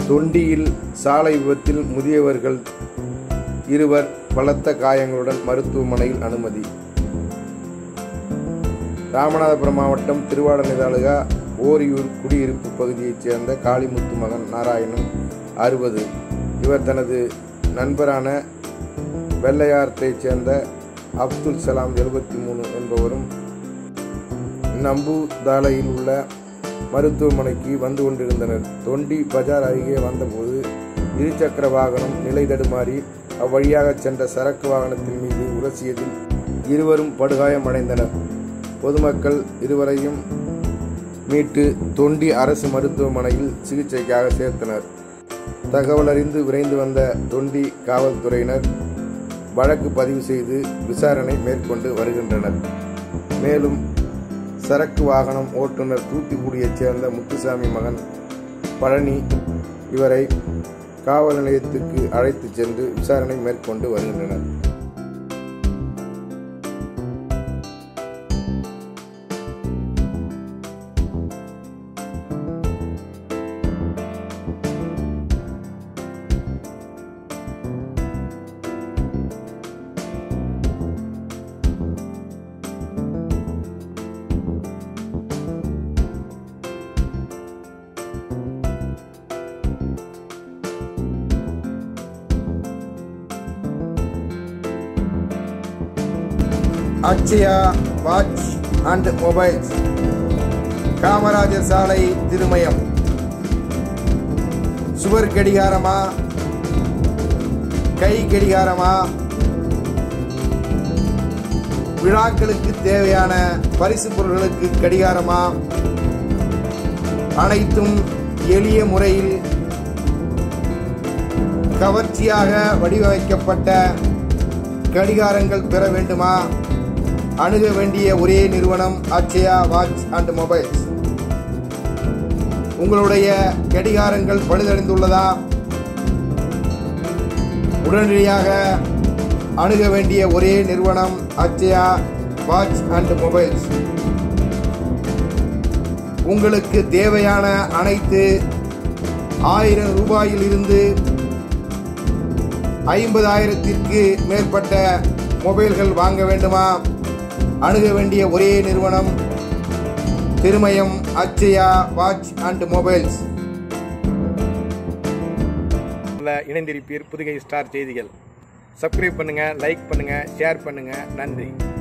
தொண்டியில் சாலை விபத்தில் முதியவர்கள் இருவர் பலத்த காயங்களுடன் மருத்துவமனையில் அனுமதி ராமநாதபுரம் மாவட்டம் திருவாடனை தாலுகா ஓரியூர் குடியிருப்பு பகுதியைச் சேர்ந்த காளிமுத்து மகன் நாராயணன் அறுபது இவர் தனது நண்பரான வெள்ளையாரத்தைச் சேர்ந்த அப்துல் சலாம் எழுபத்தி மூணு என்பவரும் நம்பு தாலையில் உள்ள மருத்துவமனைக்கு வந்து கொண்டிருந்தனர் தொண்டி பஜார் அருகே வந்தபோது இருசக்கர வாகனம் நிலை தடுமாறி அவ்வழியாக சென்ற சரக்கு வாகனத்தின் மீது உரசியதில் இருவரும் படுகாயமடைந்தனர் பொதுமக்கள் இருவரையும் மீட்டு தொண்டி அரசு மருத்துவமனையில் சிகிச்சைக்காக சேர்த்தனர் தகவல் அறிந்து விரைந்து வந்த தொண்டி காவல்துறையினர் வழக்கு பதிவு செய்து விசாரணை மேற்கொண்டு வருகின்றனர் மேலும் சரக்கு வாகனம் ஓட்டுநர் தூத்துக்குடியைச் சேர்ந்த முத்துசாமி மகன் பழனி இவரை காவல் நிலையத்துக்கு அழைத்துச் சென்று விசாரணை மேற்கொண்டு வருகின்றனர் Akshaya watch and mobiles Kamarajar Salai Thirumayam சுவர் கடிகாரமா கை கடிகாரமா விழாக்களுக்கு தேவையான பரிசு பொருட்களுக்கு கடிகாரமா அனைத்தும் எளிய முறையில் கவர்ச்சியாக வடிவமைக்கப்பட்ட கடிகாரங்கள் பெற வேண்டுமா அணுக வேண்டிய ஒரே நிறுவனம் அக்ஷயா வாட்ச் அண்ட் மொபைல்ஸ் உங்களுடைய கடிகாரங்கள் பழுதடைந்துள்ளதா உடனடியாக அணுக வேண்டிய ஒரே நிறுவனம் அக்ஷயா வாட்ச் அண்ட் மொபைல்ஸ் உங்களுக்கு தேவையான அனைத்து ஆயிரம் ரூபாயில் இருந்து ஐம்பதாயிரத்திற்கு மேற்பட்ட மொபைல்கள் வாங்க வேண்டுமா அணுக வேண்டிய ஒரே நிறுவனம் Thirumayam Akshaya watch and mobiles இணைந்திருப்பீர் புதுகை ஸ்டார் செய்திகள் சப்ஸ்கிரைப் பண்ணுங்க லைக் பண்ணுங்க ஷேர் பண்ணுங்க நன்றி